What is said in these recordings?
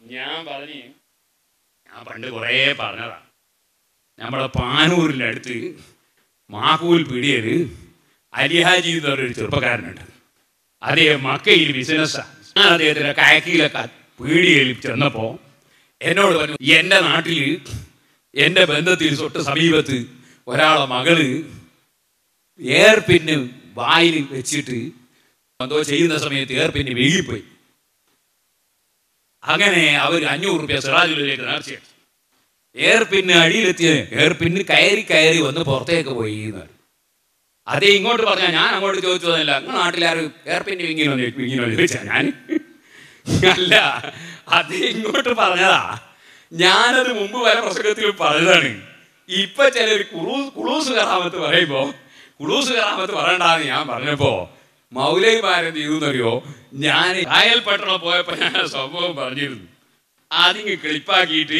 ഞാൻ പറഞ്ഞ് ഞാൻ പണ്ട് കുറേ പറഞ്ഞതാ നമ്മുടെ പാനൂരിൻ്റെ അടുത്ത് മാക്കൂൽ പിടിയര് അലിഹാജി എന്ന് പറഞ്ഞൊരു ചെറുപ്പക്കാരനുണ്ട് അദ്ദേഹം മക്കയിൽ ബിസിനസ്സാണ് ഞാൻ അദ്ദേഹത്തിൻ്റെ കയക്കിയിലൊക്കെ പീടികയിൽ ചെന്നപ്പോൾ എന്നോട് പറഞ്ഞു എൻ്റെ നാട്ടിൽ എൻ്റെ ബന്ധത്തിൽ തൊട്ട് സമീപത്ത് ഒരാളെ മകള് എയർപിന്ന് വായിൽ വെച്ചിട്ട് എന്തോ ചെയ്യുന്ന സമയത്ത് എയർപിന്ന് വീങ്ങിപ്പോയി അങ്ങനെ അവർ അഞ്ഞൂറ് റുപ്യ സിറാജുലിലേക്ക് നേർച്ചയാക്കി എയർപിന്ന് അടിയിലെത്തിയ എയർപിന്ന് കയറി കയറി വന്ന് പുറത്തേക്ക് പോയി എന്ന് പറഞ്ഞു. അതേ ഇങ്ങോട്ട് പറഞ്ഞാൽ ഞാൻ അങ്ങോട്ട് ചോദിച്ചതല്ല നിങ്ങൾ നാട്ടിലാരും എയർപിന്ന് വിങ്ങിനോ വിങ്ങിനോ ചോദിച്ചാ ഞാൻ അല്ല അത് ഇങ്ങോട്ട് പറഞ്ഞതാ ഞാനത് മുമ്പ് പല പ്രസംഗത്തിൽ പറഞ്ഞതാണ് ഇപ്പൊ ചിലർ കുളൂസ് കുളൂസ് കറാമത്ത് പറയുമ്പോ കുളൂസ് കറാമത്ത് പറയണ്ടെന്ന് ഞാൻ പറഞ്ഞപ്പോ മൗലൈമാരെന്ത് ചെയ്തെന്നറിയോ ഞാൻ കായൽ പട്ടണം പോയപ്പോ ഞാൻ ആ സംഭവം പറഞ്ഞിരുന്നു അതിങ്ങ് ക്ലിപ്പാക്കിയിട്ട്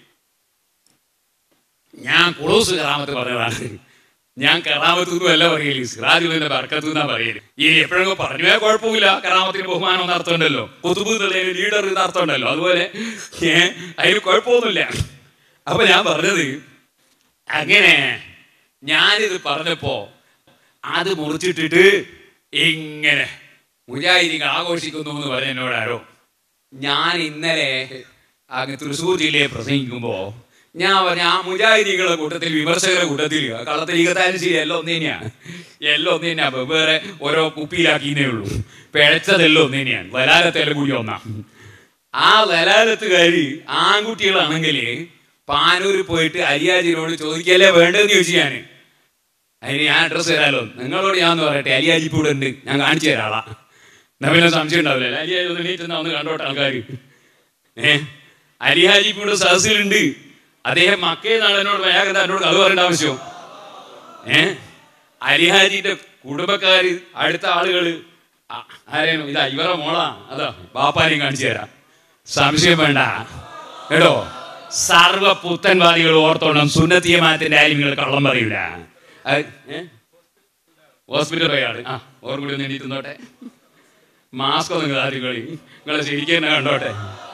ഞാൻ കുളൂസ് കറാമത്ത് പറഞ്ഞതാണ് ഞാൻ കറാമത്ത് ഒന്നും അല്ല പറയല് സിറാജുലിന്റെ ബർക്കത്ത് എന്നാ പറയല് ഈ എപ്പോഴെങ്കിലും പറഞ്ഞേ കുഴപ്പമില്ല കറാമത്തിന് ബഹുമാനം എന്ന അർത്ഥമുണ്ടല്ലോ കുത്തുബ് എന്നുള്ളതിന് ലീഡർ എന്ന അർത്ഥമുണ്ടല്ലോ അതുപോലെ ഏ, അതിന് കുഴപ്പമൊന്നുമില്ല അപ്പൊ ഞാൻ പറഞ്ഞത് അങ്ങനെ ഞാനിത് പറഞ്ഞപ്പോ അത് മുറിച്ചിട്ടിട്ട് ഇങ്ങനെ മുജാഹിദികൾ ആഘോഷിക്കുന്നു എന്ന് പറഞ്ഞ എന്നോട് ആരോ ഞാൻ ഇന്നലെ അങ്ങ് തൃശ്ശൂർ ജില്ലയെ പ്രസംഗിക്കുമ്പോ ഞാൻ പറഞ്ഞ ആ മുജാഹിദികളുടെ കൂട്ടത്തിൽ വിമർശകരുടെ കൂട്ടത്തിൽ കളത്തിൽ ഈകത്താനുശീലി എല്ലാം ഒന്ന് തന്നെയാണ് എല്ലാം ഒന്ന് തന്നെയാ വെവ്വേറെ ഓരോ കുപ്പിയിലാക്കിയേ ഉള്ളൂ പിഴച്ചതെല്ലാം ഒന്ന് തന്നെയാണ് വലാലത്തെല്ലാം കൂടി ഒന്നാ ആ വലാലത്തുകാരി ആൺകുട്ടികളാണെങ്കിൽ പാനൂര് പോയിട്ട് അരിയാജിനോട് ചോദിക്കല്ലേ വേണ്ടതെന്ന് ചോദിച്ചു ഞാൻ അതിന് ഞാൻ അഡ്രസ്സ് തരാലോ നിങ്ങളോട് ഞാൻ ഒന്ന് പറയട്ടെ അലിയാജി ഇപ്പൊ ഇവിടെ ഉണ്ട് ഞാൻ കാണിച്ചു തരാം ആളാ എന്നാ പിന്നെ സംശയം ഉണ്ടാവില്ല അലിയാജി ഒന്ന് എണീറ്റ് നിന്നാ ഒന്ന് കണ്ടോട്ടെ ആൾക്കാർ ഏ അലിഹാജി ഇപ്പൊ ഇവിടെ സദസ്സിലുണ്ട് അദ്ദേഹം മക്കയെന്നാണ് എന്നോട് വേഗം എന്നോട് അത് പറയേണ്ട ആവശ്യം ഏ അലിഹാജിന്റെ കുടുംബക്കാര് അടുത്ത ആളുകള് ആ- ആരേനും ഇതാ ഇവരെ മോളാ അതാ ബാപ്പാനെയും കാണിച്ചു തരാം സംശയം വേണ്ട കേട്ടോ സർവ പുത്തൻവാദികൾ ഓർത്തോണം സുന്നത്തിയമാനത്തിന്റെ ആരും നിങ്ങൾ കള്ളം പറയൂല അത്, ഏ? ഹോസ്പിറ്റൽ പോയാണ് ആ ഓർമ്മ കൂടി ഒന്ന് എണീറ്റുന്നോട്ടെ മാസ്ക് ഒന്ന് കാര്യങ്ങളി നിങ്ങളെ ശരിക്കും തന്നെ കണ്ടോട്ടെ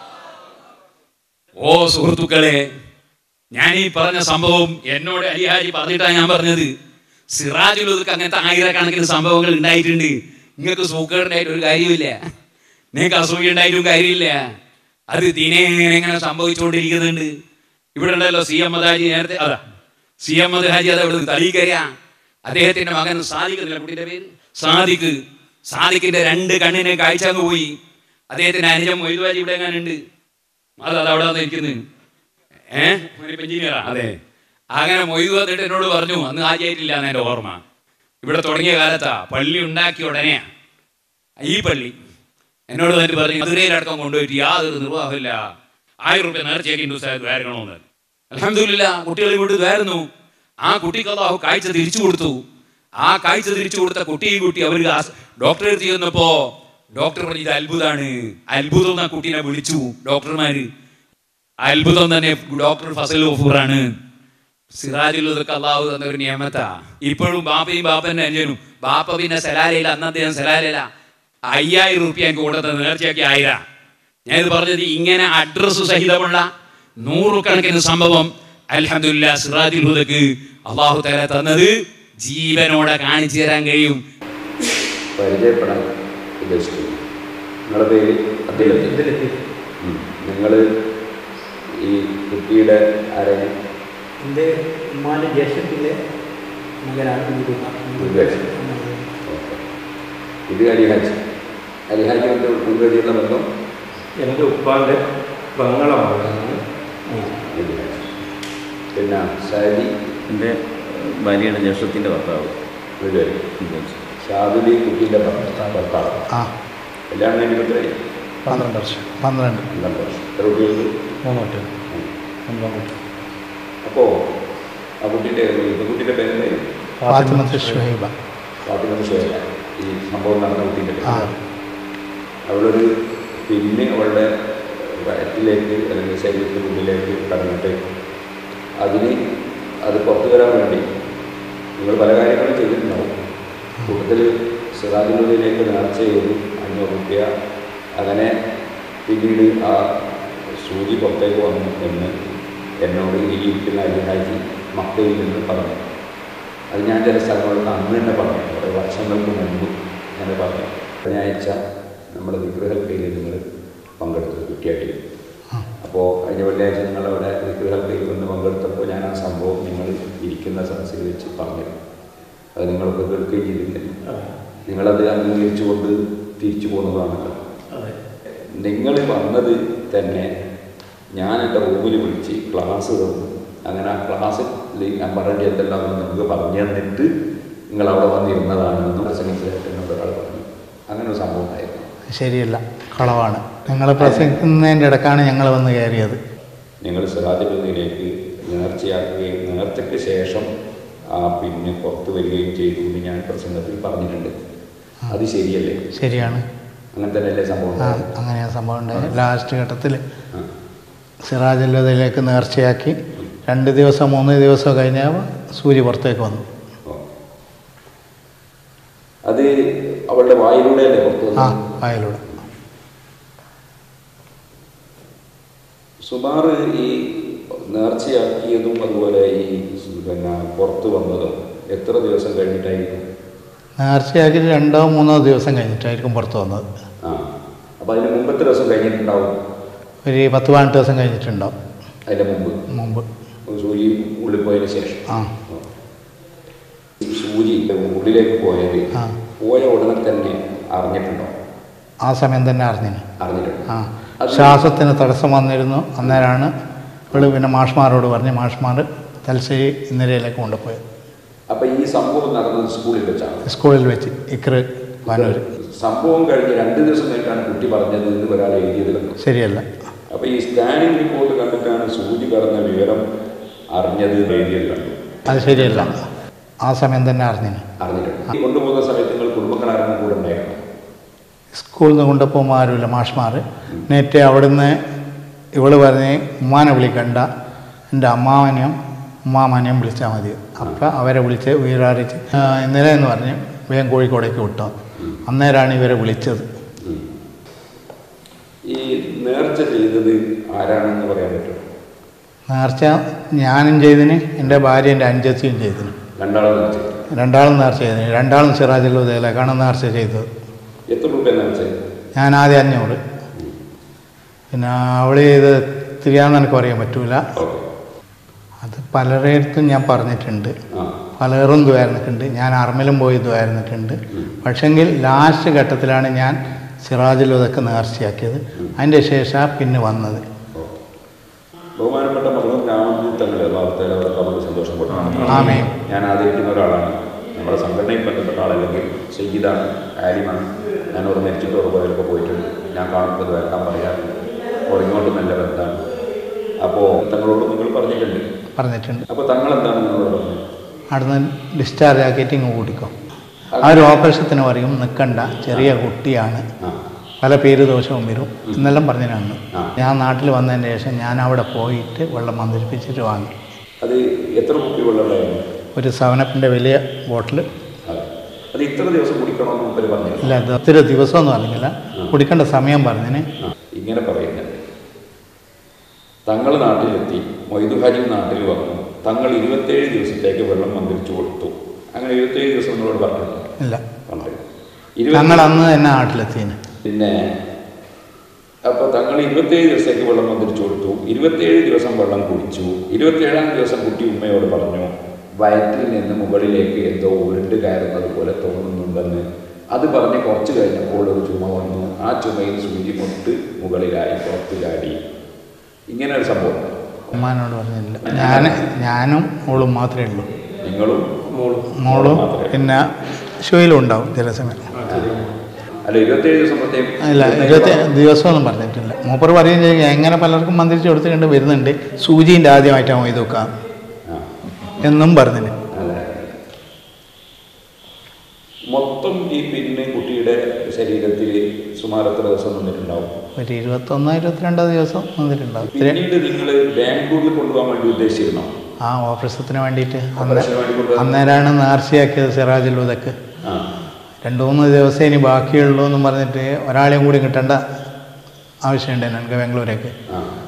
ഓ സുഹൃത്തുക്കളെ ഞാൻ ഈ പറഞ്ഞ സംഭവം എന്നോട് അലിഹാജി പറഞ്ഞിട്ടാണ് ഞാൻ പറഞ്ഞത് സിറാജുൽ ഉദക്ക് അങ്ങനത്തെ ആയിരക്കണക്കിന് സംഭവങ്ങൾ ഉണ്ടായിട്ടുണ്ട് നിങ്ങൾക്ക് സൂക്കേടുണ്ടായിട്ട് ഒരു കാര്യമില്ല നിങ്ങൾക്ക് അസൂയ ഉണ്ടായിട്ടും കാര്യമില്ല അത് ദിനേന ഇങ്ങനെ സംഭവിച്ചുകൊണ്ടിരിക്കുന്നുണ്ട് ഇവിടെ ഉണ്ടല്ലോ സി അഹമ്മദ് ഹാജി നേരത്തെ അതാ സി അഹമ്മദ് ഹാജി അത് അവിടെ തലീക്കരയാ അദ്ദേഹത്തിന്റെ മകൻ സാദിഖ് എന്നല്ല കുട്ടിയുടെ പേര് സാദിഖ് സാദിഖിന്റെ രണ്ട് കണ്ണിനെ കാഴ്ച അങ്ങ് പോയി അദ്ദേഹത്തിന്റെ അനുജം മൊയ്തുവാജി ഇവിടെ എങ്ങാനുണ്ട് അത് അത് അവിടെ വന്ന് ഇരിക്കുന്നത് ഏഹ് എഞ്ചിനീയറാ അതെ അങ്ങനെ മൊയ്തു വന്നിട്ട് എന്നോട് പറഞ്ഞു അന്ന് ഹാജിയായിട്ടില്ല എന്ന് എൻ്റെ ഓർമ്മ ഇവിടെ തുടങ്ങിയ കാലത്താ പള്ളി ഉണ്ടാക്കിയ ഉടനെയാ ഈ പള്ളി എന്നോട് തന്നെ പറഞ്ഞു മധുരയിലടക്കം കൊണ്ടുപോയിട്ട് യാതൊരു നിർവാഹമില്ല ആയിരം റുപ്യ നേർച്ചയാക്കി ഹിന്ദുസ്ഥാൻ ദ്വാരക്കണമെന്ന് അലഹമില്ല കുട്ടികൾ ഇങ്ങോട്ട് ദ്വാരുന്നു ആ കുട്ടിക്ക് അള്ളാഹു കാഴ്ച തിരിച്ചു കൊടുത്തു ആ കാഴ്ച തിരിച്ചു കൊടുത്ത കുട്ടിയും കുട്ടി അവർ ഡോക്ടറെ അടുത്ത് ചെന്നപ്പോ ഡോക്ടർ പറഞ്ഞു ഇത് അത്ഭുതമാണ് അത്ഭുതം എന്ന കുട്ടീനെ വിളിച്ചു ഡോക്ടർമാര് അത്ഭുതം തന്നെ ഡോക്ടർ ഫസൽ ഗഫൂറാണ് സിറാജുൽ ഉദക്ക് അള്ളാഹു തന്ന ഒരു നിയമത്താ ഇപ്പോഴും ബാപ്പയും ബാപ്പന്റെ അനുജനും ബാപ്പ പിന്നെ സലാലയില അന്ന് അദ്ദേഹം സലാലയില അയ്യായിരം റുപ്യ എനിക്ക് കൊടുത്തത് നേർച്ചയാക്കി ആയിര ഞാൻ ഇത് പറഞ്ഞത് ഇങ്ങനെ അഡ്രസ് സഹിതമുള്ള നൂറുകണക്കിന് സംഭവം അൽഹംദുലില്ലാ സിറാജുൽ ഹുദക്ക് അള്ളാഹു തല തന്നത് ജീവനോടെ കാണിച്ചു തരാൻ കഴിയും പരിചയപ്പെടാൻ ഉദ്ദേശിക്കുന്നു നിങ്ങളുടെ പേര് അദ്ദേഹത്തിന് നിങ്ങൾ ഈ കുട്ടിയുടെ ആരെയും എൻ്റെ ഉമ്മാൻ്റെ ജ്യേഷ്ഠത്തിൻ്റെ മകനാണ് ഉദ്ദേശം ഓക്കെ ഇത് അലിഹാജ് അലിഹാജിൻ്റെ മുൻകഴിയുള്ള ബന്ധം എൻ്റെ ഉപ്പാൻ്റെ ബംഗളമാണ് അലിഹാജ് പിന്നെ സാരി എൻ്റെ ഭാര്യയുടെ ജ്യേഷ്ഠത്തിൻ്റെ ഭർത്താവ് വീട് ഷാദുലി കുട്ടീൻ്റെ ഭർത്താവ് ഭർത്താവ് ആ കല്യാണം കഴിഞ്ഞിട്ട് പന്ത്രണ്ട് വർഷം പന്ത്രണ്ട് പന്ത്രണ്ട് വർഷം എത്ര കുട്ടികൾക്ക് മൂന്ന് കുട്ടികൾ ഒൻപത് കുട്ടി അപ്പോൾ ആ കുട്ടീൻ്റെ കുട്ടീൻ്റെ പേര് ഫാത്തിമത്ത് ഷുഹൈബ ഫാത്തിമ ഷേഖ ഈ സംഭവം നടന്ന കുട്ടീൻ്റെ ആ പേര് അവളൊരു പിന്നെ അവളുടെ വയറ്റിലേക്ക് അല്ലെങ്കിൽ ശരീരത്തിനുള്ളിലേക്ക് കടന്നിട്ട് അതിന് അത് പുറത്തു വരാൻ വേണ്ടി നിങ്ങൾ പല കാര്യങ്ങളും ചെയ്തിട്ടുണ്ടാവും കൂട്ടത്തിൽ സിറാജുദ്ദീനിലേക്ക് നേർച്ച ചെയ്തു അഞ്ഞൂറ് റുപ്യ അങ്ങനെ പിന്നീട് ആ സൂചി പുറത്തേക്ക് വന്നു എന്ന് എന്നോട് ഈ ഇരിക്കുന്ന അലിഹാജി മക്കയിൽ നിന്ന് പറഞ്ഞു അത് ഞാൻ ചില സ്ഥലങ്ങളിൽ അന്ന് തന്നെ പറഞ്ഞു കുറേ വർഷങ്ങൾക്ക് മുമ്പ് ഞാൻ പറഞ്ഞു ശനിയാഴ്ച നമ്മുടെ വിഗ്രഹക്കയിൽ നിങ്ങൾ പങ്കെടുത്തു കുട്ടിയായിട്ട് അപ്പോൾ കഴിഞ്ഞ വെള്ളിയാഴ്ച നിങ്ങളവിടെ വിഗ്രഹക്കയിൽ വന്ന് പങ്കെടുത്തപ്പോൾ ഞാൻ ആ സംഭവം നിങ്ങൾ ഇരിക്കുന്ന സദസ്സിൽ വെച്ച് പറഞ്ഞു അത് നിങ്ങളൊക്കെ കേൾക്കുകയും ചെയ്തില്ല നിങ്ങളത് അംഗീകരിച്ചുകൊണ്ട് തിരിച്ചു പോകുന്നതാണല്ലോ അതെ നിങ്ങൾ വന്നത് തന്നെ ഞാൻ എൻ്റെ റൂമിൽ വിളിച്ച് ക്ലാസ് തന്നു അങ്ങനെ ആ ക്ലാസ്സിൽ ഞാൻ പറയേണ്ട എന്തെല്ലാം നമുക്ക് പറഞ്ഞു തന്നിട്ട് നിങ്ങൾ അവിടെ വന്നിരുന്നതാണെന്നും പ്രസംഗത്തിലായിട്ട് എന്നോട് ഒരാൾ പറഞ്ഞു അങ്ങനെ ഒരു സംഭവം ഉണ്ടായിരുന്നു ശരിയല്ല കളവാണ് നിങ്ങൾ പ്രസംഗിക്കുന്നതിൻ്റെ ഇടക്കാണ് ഞങ്ങൾ വന്ന് കയറിയത് നിങ്ങൾ സിറാജുദ്ദീനിലേക്ക് നേർച്ചയാക്കുകയും നേർച്ചയ്ക്ക് ശേഷം ആ പിന്നെ പുറത്തു വരികയും ചെയ്തു എന്ന് ഞാൻ പ്രസംഗത്തിൽ പറഞ്ഞിട്ടുണ്ട് അത് ശരിയല്ലേ ശരിയാണ് അങ്ങനെ തന്നെയല്ലേ സംഭവം ആ ഉണ്ടായത്? അങ്ങനെ ആ സംഭവം ഉണ്ടായി ലാസ്റ്റ് ഘട്ടത്തിൽ ആ. സിറാജുല്ലതയിലേക്ക് നേർച്ചയാക്കി രണ്ട് ദിവസം മൂന്ന് ദിവസം കഴിഞ്ഞാൽ സൂര്യ പുറത്തേക്ക് വന്നു ഓ. അത് അവളുടെ വായിലൂടെയല്ലേ പുറത്തു ആ വന്നത് വയലൂടെ സുമാർ ഈ നേർച്ചയാക്കിയതും അതുപോലെ ഈ പിന്നെ പുറത്തു വന്നതും എത്ര ദിവസം കഴിഞ്ഞിട്ടായിരിക്കും നേർച്ചയാക്കി രണ്ടോ മൂന്നോ ദിവസം കഴിഞ്ഞിട്ടായിരിക്കും പുറത്ത് വന്നത് ആ അപ്പം അതിന് മുമ്പത്തെ ദിവസം കഴിഞ്ഞിട്ടുണ്ടാവും ഒരു പത്ത് പതിനെട്ട് ദിവസം കഴിഞ്ഞിട്ടുണ്ടാവും അതിൻ്റെ മുമ്പ് മുമ്പ് സൂചി ഉള്ളിൽ പോയതിന് ശേഷം ആ ഈ സൂചി ഉള്ളിലേക്ക് പോയത് ആ. പോയ ഉടനെ തന്നെ അറിഞ്ഞിട്ടുണ്ടോ ആ സമയം തന്നെ അറിഞ്ഞിന് അറിഞ്ഞിട്ടുണ്ട് ആ അത് ശ്വാസത്തിന് തടസ്സം വന്നിരുന്നു അന്നേരമാണ് ഇവള് പിന്നെ മാഷ്മാരോട് പറഞ്ഞ് മാഷ്മാർ തലശ്ശേരി ഇന്നലെയിലേക്ക് കൊണ്ടുപോയത് അപ്പൊ ഈ സംഭവം നടന്നത് സ്കൂളിൽ വെച്ചാണ് സ്കൂളിൽ വെച്ച് ഇക്ര് പാനൂർ സംഭവം കഴിഞ്ഞ് രണ്ട് ദിവസം കഴിഞ്ഞാണ് കുട്ടി പറഞ്ഞത് എന്ന് ഒരാൾ എഴുതിയതിലെന്ന് ശരിയല്ല അപ്പൊ ഈ സ്കാനിംഗ് റിപ്പോർട്ട് കണ്ടിട്ടാണ് സൂചി കടന്ന വിവരം അറിഞ്ഞത് എഴുതിയത് കണ്ടു അത് ശരിയല്ല ആ സമയം തന്നെ അറിഞ്ഞിന് അറിഞ്ഞിട്ടുണ്ട് ഈ കൊണ്ടുപോകുന്ന സമയത്ത് നിങ്ങൾ കുടുംബക്കാരും കൂടെ ഉണ്ടായിരുന്നു സ്കൂളിൽ നിന്ന് കൊണ്ടുപോകുമ്പോൾ ആരുമില്ല മാഷ്മാർ നേറ്റേ അവിടുന്ന് ഇവള് പറഞ്ഞ് ഉമ്മാനെ വിളിക്കണ്ട എൻ്റെ അമ്മാവനെയും ഉമ്മാമനെയും വിളിച്ചാൽ മതി അപ്പം അവരെ വിളിച്ച് വീരറിയിച്ച് ഇന്നലെ എന്ന് പറഞ്ഞ് വേഗം കോഴിക്കോടേക്ക് വിട്ടോ അന്നേരമാണ് ഇവരെ വിളിച്ചത് ഉം. ഈ നേർച്ച ചെയ്തത് ആരാണെന്ന് പറയാൻ പറ്റുമോ നേർച്ച ഞാനും ചെയ്തിന് എൻ്റെ ഭാര്യ എൻ്റെ അഞ്ചത്തിയും ചെയ്തിന് രണ്ടാളും നേർച്ച ചെയ്തു. രണ്ടാളും നേർച്ച ചെയ്തിന് രണ്ടാളും സിറാജുൽ ഉദയിലേക്കാണ് നേർച്ച ചെയ്തത് എത്ര രൂപ നേർച്ച ചെയ്തു? ഞാൻ ആദ്യം അഞ്ഞൂറ് പിന്നെ അവൾ ചെയ്ത് തിരിയാന്ന് എനിക്ക് പറയാൻ പറ്റൂല ഓക്കെ അത് പലരിടത്തും ഞാൻ പറഞ്ഞിട്ടുണ്ട് ആ പലരും ദ്വാരുന്നിട്ടുണ്ട് ഞാൻ അർമ്മലും പോയി ദ്വാരുന്നിട്ടുണ്ട് പക്ഷെങ്കിൽ ലാസ്റ്റ് ഘട്ടത്തിലാണ് ഞാൻ സിറാജുൽ ഉദക്ക് നേർച്ചയാക്കിയത് അതിൻ്റെ ശേഷം പിന്നെ വന്നത് ബഹുമാനപ്പെട്ട മകളും രാമദൂതങ്ങളെ വാർത്തയിൽ അവർക്ക് അവർക്ക് സന്തോഷപ്പെട്ടു ആമേ ഞാൻ ആദരിക്കുന്ന ഒരാളാണ് നമ്മുടെ സംഘടനയിൽ ബന്ധപ്പെട്ട ആളല്ലെങ്കിൽ സയ്യിദാണ് ആലിമാണ് ഞാൻ ഒരു മരിച്ചിട്ട് ഉറപ്പതിലൊക്കെ പോയിട്ടുണ്ട് ഞാൻ കാണുന്നത് വരക്കാൻ പറയാറുണ്ട് അപ്പോൾ ഇങ്ങോട്ട് നല്ല ബന്ധമാണ് അപ്പോൾ തങ്ങളോട് നിങ്ങൾ പറഞ്ഞിട്ടുണ്ട് പറഞ്ഞിട്ടുണ്ട് അപ്പോൾ തങ്ങൾ എന്താണ് നിങ്ങളോട് പറഞ്ഞത് അവിടുന്ന് ഡിസ്ചാർജ് ആക്കിയിട്ട് ഇങ്ങ് കൂടിക്കോ ആ ഒരു ഓപ്പറേഷത്തിന് പറയും നിൽക്കണ്ട ചെറിയ കുട്ടിയാണ് ആ പല പേര് ദോഷവും വരും എന്നെല്ലാം പറഞ്ഞതിനാണ് ആ. ഞാൻ നാട്ടിൽ വന്നതിന് ശേഷം ഞാൻ അവിടെ പോയിട്ട് വെള്ളം മന്ത്രിപ്പിച്ചിട്ട് വാങ്ങി അത് എത്ര കുപ്പി വെള്ളമുണ്ടായിരുന്നു ഒരു സെവനപ്പിൻ്റെ വലിയ ബോട്ടിൽ അതെ അത് ഇത്ര ദിവസം കുടിക്കണമെന്ന് മുമ്പ് പറഞ്ഞു ഇല്ല അത് ഒത്തിരി ദിവസമൊന്നും അറിഞ്ഞില്ല കുടിക്കേണ്ട സമയം പറഞ്ഞതിന് ആ, ഇങ്ങനെ പറയുന്നുണ്ട് തങ്ങൾ നാട്ടിലെത്തി മൊയ്തു ഹാജി നാട്ടിൽ വന്നു തങ്ങൾ ഇരുപത്തേഴ് ദിവസത്തേക്ക് വെള്ളം മന്ത്രിച്ചു കൊടുത്തു അങ്ങനെ ഇരുപത്തേഴ് ദിവസം നിങ്ങളോട് പറഞ്ഞില്ല ഇല്ല പണ്ട് ഞങ്ങൾ ഇരുപത്തി അന്ന് തന്നെ നാട്ടിലെത്തിന് പിന്നെ അപ്പോൾ തങ്ങൾ ഇരുപത്തേഴ് ദിവസത്തേക്ക് വെള്ളം മന്ത്രിച്ചു കൊടുത്തു ഇരുപത്തേഴ് ദിവസം വെള്ളം കുടിച്ചു ഇരുപത്തേഴാം ദിവസം കുട്ടി ഉമ്മയോട് പറഞ്ഞു വയറ്റിൽ നിന്ന് മുകളിലേക്ക് എന്തോ ഉരുണ്ട് കയറുന്നത് പോലെ തോന്നുന്നുണ്ടെന്ന് അത് പറഞ്ഞ് കുറച്ച് കഴിഞ്ഞപ്പോൾ ഒരു ചുമ വന്നു ആ ചുമയിൽ സൂചി മുട്ട് മുകളിലായി പുറത്ത് ചാടി ഇങ്ങനെ ഒരു സംഭവം ഉമ്മാനോട് പറഞ്ഞില്ല ഞാൻ ഞാനും മോളും മാത്രമേ ഉള്ളൂ നിങ്ങളും മോളും മോളും മാത്രമേ പിന്നെ ഷോയിലും ഉണ്ടാവും ചില സമയം അല്ല ഇരുപത്തേഴ് ദിവസം പ്രത്യേകം ഇല്ല ഇരുപത്തി ദിവസമൊന്നും പറഞ്ഞിട്ടില്ല മൂപ്പർ പറയുകയും ചെയ്യും എങ്ങനെ പലർക്കും മന്ത്രിച്ച് കൊടുത്തിട്ടുണ്ട് വരുന്നുണ്ട് സൂചിൻ്റെ ആദ്യമായിട്ടാണ് ഇത് വെക്കാം ആ എന്നും പറഞ്ഞിന് അതെ. മൊത്തം ഈ പിന്നെ കുട്ടിയുടെ ശരീരത്തിൽ സുമാർ എത്ര ദിവസം നിന്നിട്ടുണ്ടാവും ഒരു ഇരുപത്തൊന്നോ ഇരുപത്തിരണ്ടോ ദിവസം വന്നിട്ടുണ്ടാവും ഇത്തിരി പിന്നീട് നിങ്ങൾ ബാംഗ്ലൂരിൽ കൊണ്ടുപോകാൻ വേണ്ടി ഉദ്ദേശിച്ചിരുന്നോ ആ ഓപ്പറേഷത്തിന് വേണ്ടിയിട്ട് അന്ന് ഓപ്പറേഷന് വേണ്ടി കൊണ്ടുപോകാൻ അന്നേരമാണ് നേർച്ചയാക്കിയത് സിറാജുൽ ഉദക്ക് ആ രണ്ട് മൂന്ന് ദിവസം ഇനി ബാക്കിയുള്ളൂ എന്നും പറഞ്ഞിട്ട് ഒരാളെയും കൂടി കിട്ടേണ്ട ആവശ്യമുണ്ടായിരുന്നു എനിക്ക് ബാംഗ്ലൂരേക്ക് ആ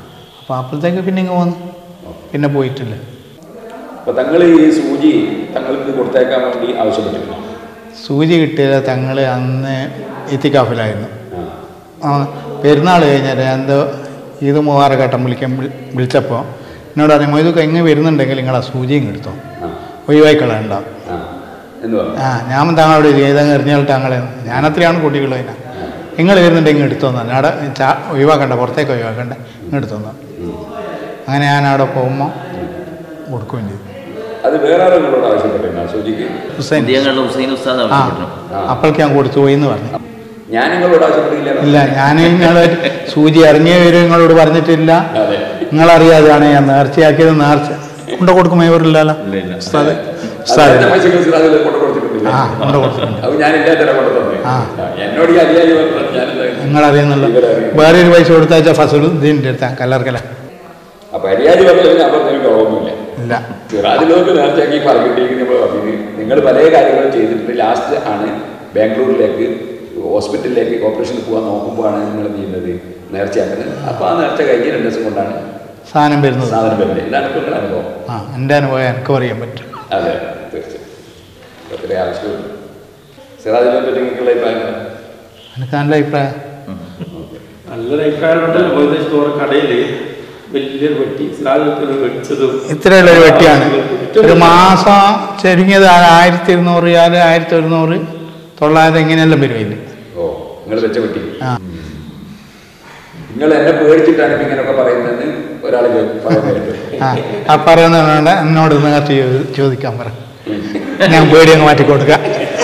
അപ്പോൾ അപ്പോഴത്തേക്ക് പിന്നെ ഇങ്ങ് പോന്നു പിന്നെ പോയിട്ടില്ല അപ്പോൾ തങ്ങൾ ഈ സൂചി തങ്ങൾക്ക് കൊടുത്തേക്കാൻ വേണ്ടി ആവശ്യപ്പെട്ടിരുന്നു സൂചി കിട്ടിയത് തങ്ങൾ അന്ന് എത്തിക്കാഫിലായിരുന്നു ആ ആ പെരുന്നാൾ കഴിഞ്ഞാൽ എന്തോ ഇത് മൂവാറഘട്ടം വിളിക്കാൻ വിളി- വിളിച്ചപ്പോൾ എന്നോട് പറഞ്ഞു മൊയ്തൊക്കെ എങ്ങനെ വരുന്നുണ്ടെങ്കിൽ നിങ്ങൾ ആ സൂചിയും എടുത്തോ ആ ഒഴിവായിക്കളണ്ട ആ എന്ന് പറഞ്ഞു ആ ഞാൻ താങ്കളോട് ചെയ്തങ്ങ് എറിഞ്ഞാൽ താങ്കളെ ഞാൻ അത്രയാണ് കുട്ടികൾ അതിനാ നിങ്ങൾ വരുന്നുണ്ടെങ്കിൽ എടുത്തോന്നു അവിടെ ചാ ഒഴിവാക്കണ്ട പുറത്തേക്ക് ഒഴിവാക്കണ്ട ഇങ്ങ് എടുത്തോന്നു അങ്ങനെ ഞാൻ അവിടെ പോകുമ്പോൾ കൊടുക്കുകയും ചെയ്തു അത് വേറെ ആളുകളോട് ആവശ്യപ്പെട്ടിരുന്നു ആ സൂചിക്ക് ഹുസൈൻ ഇന്ത്യങ്ങളുടെ ഹുസൈൻ ഉസ്താദ് ആ ആവശ്യപ്പെട്ടു അപ്പോഴേക്ക് ഞാൻ കൊടുത്തു പോയി എന്ന് പറഞ്ഞു ഞാൻ നിങ്ങളോട് ആവശ്യപ്പെട്ടില്ല ഇല്ല ഞാൻ നിങ്ങൾ സൂചി ഇറങ്ങിയ വരും നിങ്ങളോട് പറഞ്ഞിട്ടില്ല അതെ നിങ്ങളറിയാതെയാണ് ഞാൻ നേർച്ചയാക്കിയത് നേർച്ച കൊണ്ട കൊടുക്കുമ്പോൾ ഇവരില്ലല്ലോ ഇല്ല ഇല്ല ഉസ്താദ് അത് ഉസ്താദ് തമാശക്ക് സിറാജിൽ കൊണ്ട് കൊടുത്തിട്ടില്ല ആ കൊണ്ട് കൊടുത്തിട്ടുണ്ട് അത് ഞാൻ ഇല്ലാത്ത കൊണ്ട് തന്നെ ആ. എന്നോട് ഈ അലിയായി പറഞ്ഞു ഞാനെന്താ നിങ്ങളറിയുന്നല്ലോ ഇവരറിയും. വേറെ ഒരു പൈസ കൊടുത്താച്ചാൽ ഫസലുദ്ദീൻ്റെ അടുത്താ കല്ലർക്കല അപ്പൊ അലിയാജി പറഞ്ഞതിന് ഞാൻ പറഞ്ഞതിന് കുറവൊന്നുമില്ല ഇല്ല സിറാജിലോട്ട് നേർച്ചയാക്കി പറഞ്ഞിട്ടിരിക്കുന്ന നിങ്ങൾ പല കാര്യങ്ങളും ചെയ്തിട്ടുണ്ട് ലാസ്റ്റ് ആണ് ബാംഗ്ലൂരിലേക്ക് ഹോസ്പിറ്റലിലേക്ക് ഓപ്പറേഷന് പോകാൻ നോക്കുമ്പോഴാണ് നിങ്ങൾ എന്ത് ചെയ്യുന്നത് നേർച്ചയാക്കുന്നത് അപ്പോൾ ആ നേർച്ച കഴിഞ്ഞ് രണ്ട് ദിവസം കൊണ്ടാണ് സാധനം വരുന്നത് സാധനം വരുന്നത് ഇതാണ് ഇപ്പോൾ നിങ്ങളുടെ അനുഭവം ആ എൻ്റെ അനുഭവം എനിക്ക് പറയാൻ പറ്റും അതെ തീർച്ചയായും ഒത്തിരി ആവശ്യമുണ്ട് സിറാജിനെ പറ്റി നിങ്ങൾക്കുള്ള അഭിപ്രായം എനിക്ക് നല്ല അഭിപ്രായം നല്ലൊരു അഭിപ്രായമുണ്ട് മൊയ്തേ സ്റ്റോർ കടയിൽ വലിയൊരു വെട്ടി സിറാജ് വെടിച്ചതും ഇത്രയുള്ള ഒരു വെട്ടിയാണ് ഒരു മാസം ചുരുങ്ങിയത് ആ ആയിരത്തി ഇരുന്നൂറ് റിയാൽ ആയിരത്തി ഒരുന്നൂറ് തൊള്ളായിരം ഇങ്ങനെയെല്ലാം വരുമില്ല ഓ നിങ്ങൾ വെച്ച പറ്റി ആ നിങ്ങൾ എന്നെ പേടിച്ചിട്ടാണ് ഇപ്പൊ ഇങ്ങനെയൊക്കെ പറയുന്നതെന്ന് ഒരാൾ പറയുന്നത് ആ ആ പറയുന്ന വേണ്ട എന്നോട് നേരത്തെ ചോ- ചോദിക്കാൻ പറ ഞാൻ പേടി അങ്ങ് മാറ്റി കൊടുക്കാം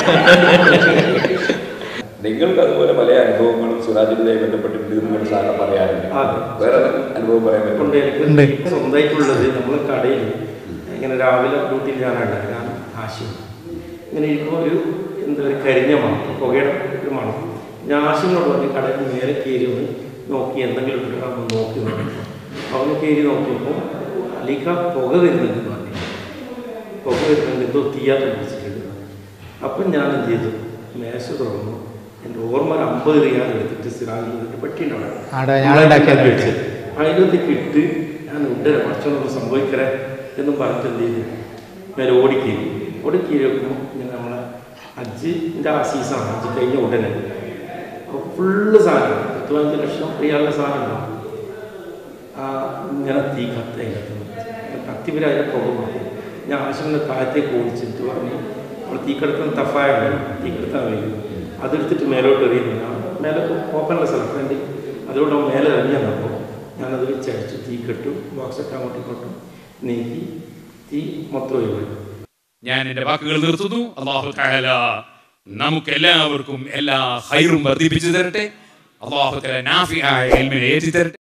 നിങ്ങൾക്ക് അതുപോലെ പല അനുഭവങ്ങളും സുരാജിനുമായി ബന്ധപ്പെട്ടിട്ടുണ്ട് എന്ന് നിങ്ങൾ സാറിന് പറയാറുണ്ട് അതെ. വേറെ അനുഭവം പറയാൻ കൊണ്ട് പറ്റും ഉണ്ട്. എനിക്ക് സ്വന്തമായിട്ടുള്ളത് നമ്മൾ കടയിൽ ഇങ്ങനെ രാവിലെ ഡ്യൂട്ടിയിൽ ഞാനുണ്ട് ഞാൻ ആശയം ഇങ്ങനെ ഇരിക്കുമ്പോൾ ഒരു എന്താ പറയുക കരിഞ്ഞ മണം പുകയുടെ ഒരു മണം ഞാൻ ആശിനോട് പറഞ്ഞു കടയിൽ നേരെ കയറി ഒന്ന് നോക്കി എന്തെങ്കിലും ഉണ്ടോ എന്ന് നോക്കി നോക്കി അവന് കയറി നോക്കിയപ്പോൾ അലിക്ക പുക വരുന്നുണ്ട് എന്ന് പറഞ്ഞു പുക വരുന്നുണ്ട് എന്തോ തീയാത്ത പിടിച്ചിട്ടുണ്ട് അപ്പം ഞാൻ എന്ത് ചെയ്തു മേശ തുറന്നു എൻ്റെ ഓർമ്മ ഒരു അമ്പത് റിയാൽ എടുത്തിട്ട് സിറാജിൽ നിന്നിട്ട് പെട്ടിയുണ്ടാവും ആടെ ഞാൻ ഉണ്ടാക്കിയത് കിട്ടി അതിനകത്തേക്ക് ഇട്ട് ഞാൻ ഉണ്ട് ഭക്ഷണം സംഭവിക്കറേ എന്നും പറഞ്ഞിട്ട് എന്ത് ചെയ്തു ഞാൻ ഓടിക്കേരി ഓടിക്കേരി വെക്കുമ്പോൾ ഞാൻ നമ്മളെ ഹജ്ജിൻ്റെ ആ സീസണാണ് ഹജ്ജ് കഴിഞ്ഞ ഉടനെ അപ്പോൾ ഫുള്ള് സാധനം പത്ത് പതിനഞ്ച് ലക്ഷം റിയാലിൻ്റെ സാധനം ഉണ്ടാവും ആ ഇങ്ങനെ തീ കത്ത അതിനകത്ത് കത്തിവരെ അതിനെ പുക കൊടുക്കും ഞാൻ ആശുവിനെ താഴത്തേക്ക് ഓടിച്ചിട്ട് പറഞ്ഞു നമ്മൾ തീ കിടക്കുന്ന തഫായ തീ കിടത്താൻ കഴിയും അതെടുത്തിട്ട് മേലോട്ട് എറിയുന്നു ഞാൻ മേലെ ഓപ്പണുള്ള സ്ഥലം ഫ്രണ്ടിൽ അതുകൊണ്ട് അവൻ മേലെ എറിഞ്ഞപ്പോൾ ഞാനത് വെച്ച് അടിച്ചു തീ കെട്ടു ബോക്സൊക്കെ അങ്ങോട്ടും ഇങ്ങോട്ടും നീക്കി തീ മൊത്തം ഒഴിവായി ഞാൻ എന്റെ വാക്കുകൾ നിർത്തുന്നു അള്ളാഹു തആല നമുക്ക് എല്ലാവർക്കും എല്ലാ ഹൈറും വർദ്ധിപ്പിച്ചു തരട്ടെ അള്ളാഹു തആല നാഫിയായ ഇൽമിനെ ഏറ്റി തരട്ടെ